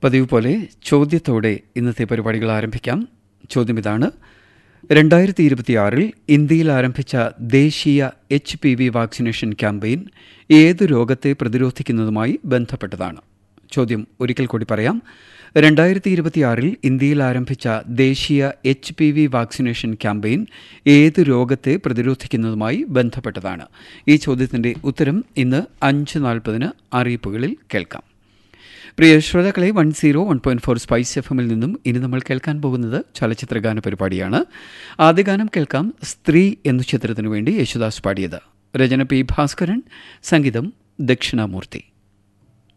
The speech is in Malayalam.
പതിവ് പോലെ ചോദ്യത്തോടെ ഇന്നത്തെ പരിപാടികൾ ആരംഭിക്കാം ചോദ്യം ഇതാണ് രണ്ടായിരത്തി ഇരുപത്തിയാറിൽ ഇന്ത്യയിൽ ആരംഭിച്ച ദേശീയ H P V vaccination campaign ഏതു രോഗത്തെ പ്രതിരോധിക്കുന്നതുമായി ബന്ധപ്പെട്ടതാണ് ചോദ്യം ഒരിക്കൽ കൂടി പറയാം രണ്ടായിരത്തി ഇരുപത്തിയാറിൽ ഇന്ത്യയിൽ ആരംഭിച്ച ദേശീയ H P V vaccination campaign ഏത് രോഗത്തെ പ്രതിരോധിക്കുന്നതുമായി ബന്ധപ്പെട്ടതാണ് ഈ ചോദ്യത്തിന്റെ ഉത്തരം ഇന്ന് അഞ്ച് നാൽപ്പതിന് അറിയിപ്പുകളിൽ കേൾക്കാം പ്രിയ ശ്രോതാക്കളെ one zero one point four Spice F എമ്മിൽ നിന്നും ഇനി നമ്മൾ കേൾക്കാൻ പോകുന്നത് ചലച്ചിത്രഗാന പരിപാടിയാണ് ആദ്യ ഗാനം കേൾക്കാം സ്ത്രീ എന്ന ചിത്രത്തിനു വേണ്ടി യേശുദാസ് പാടിയത് രചന പി ഭാസ്കരൻ സംഗീതം ദക്ഷിണാമൂർത്തി